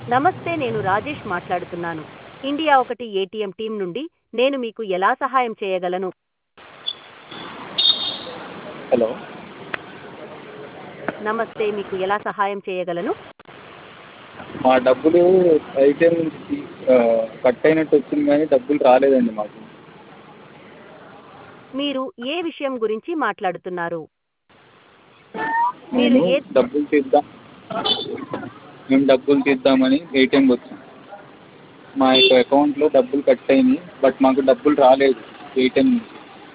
నమస్తే నేను రాజేష్ మాట్లాడుతున్నాను ఇండియా ఒకటి ఏటీఎం టీం నుండి నేను మీకు ఎలా సహాయం చేయగలను హలో నమస్తే మీకు ఎలా సహాయం చేయగలను మా డబ్బులు ఐటీఎం నుంచి కట్ అయినట్టు వచ్చింది కానీ డబ్బులు రాలేదండి మాకు మీరు ఏ విషయం గురించి మాట్లాడుతున్నారు మీరు మేము ఏ డబ్బులు తీద్దాం మేము డబ్బులు తీద్దామని ఏటీఎంకి వచ్చాం మా యొక్క అకౌంట్లో డబ్బులు కట్ అయినాయి బట్ మాకు డబ్బులు రాలేదు ఏటీఎం నుంచి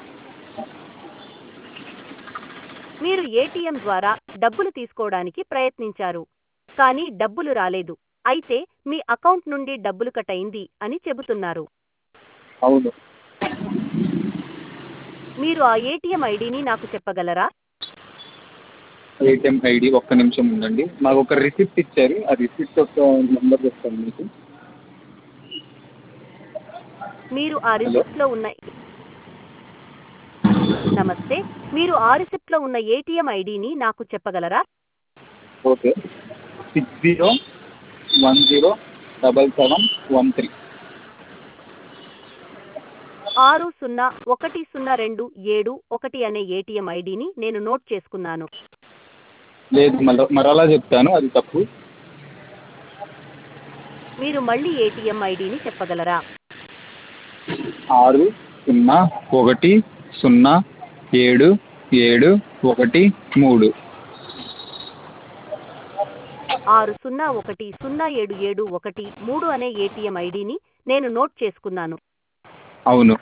మీరు ఏటీఎం ద్వారా డబ్బులు తీసుకోవడానికి ప్రయత్నించారు కానీ డబ్బులు రాలేదు అయితే మీ అకౌంట్ నుండి డబ్బులు కట్ అయింది అని చెబుతున్నారు అవును మీరు ఆ ఏటీఎం ఐడిని నాకు చెప్పగలరా ఏటీఎం ఐడి ఒక్క నిమిషం ఉందండి మాకు ఒక రిసిప్ట్ ఇచ్చారు ఆ రిసిప్ట్ యొక్క నెంబర్ చెప్తాను మీకు మీరు ఆ రిసిప్ట్లో ఉన్న నమస్తే మీరు ఆ రిసిప్ట్లో ఉన్న ఏటీఎం ఐడిని నాకు చెప్పగలరా okay six zero one zero double seven one three ఆరు సున్నా ఒకటి సున్నా రెండు ఏడు ఒకటి అనే ఏటీఎం ఐడిని నేను నోట్ చేసుకున్నాను లేదు మళ్ళీ మరలా చెప్తాను అది తప్పు మీరు మళ్ళీ ఏటీఎం ఐడిని చెప్పగలరా ఆరు సున్నా ఒకటి సున్నా ఏడు ఏడు ఒకటి మూడు ఆరు సున్నా ఒకటి సున్నా ఏడు ఏడు ఒకటి మూడు అనే ఏటీఎం ఐడిని నేను నోట్ చేసుకున్నాను అవును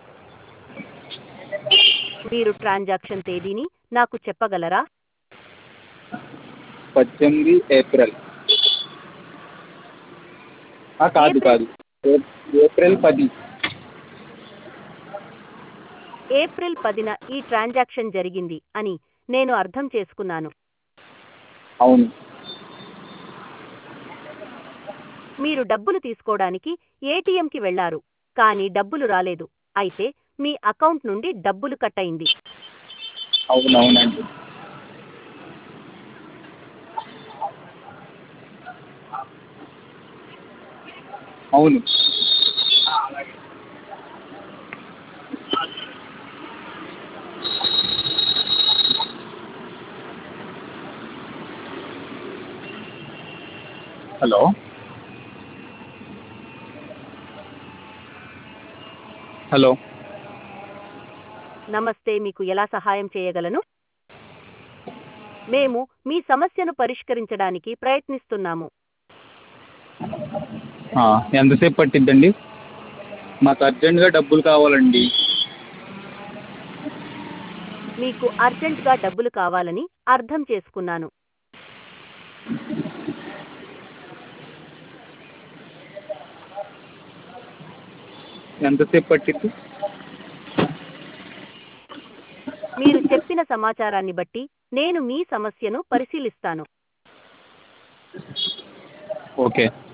మీరు ట్రాన్సాక్షన్ తేదీని నాకు చెప్పగలరా పద్దెనిమిది ఏప్రిల్ ఆ, కాదు కాదు ఏ- ఏప్రిల్ పది ఏప్రిల్ పదిన ఈ ట్రాన్సాక్షన్ జరిగింది అని నేను అర్థం చేసుకున్నాను అవును మీరు డబ్బులు తీసుకోవడానికి ఏటీఎంకి వెళ్లారు కానీ డబ్బులు రాలేదు అయితే మీ అకౌంట్ నుండి డబ్బులు కట్ అయింది అవును అవునండి అవును హలో హలో నమస్తే మీకు ఎలా సహాయం చేయగలను మేము మీ సమస్యను పరిష్కరించడానికి ప్రయత్నిస్తున్నాము ఆ, ఎంతసేపు పట్టిద్దండి మాకు అర్జెంటుగా డబ్బులు కావాలండి మీకు అర్జెంటుగా డబ్బులు కావాలని అర్థం చేసుకున్నాను ఎంతసేపు పట్టిద్ది మీరు చెప్పిన సమాచారాన్ని బట్టి నేను మీ సమస్యను పరిశీలిస్తాను ఓకే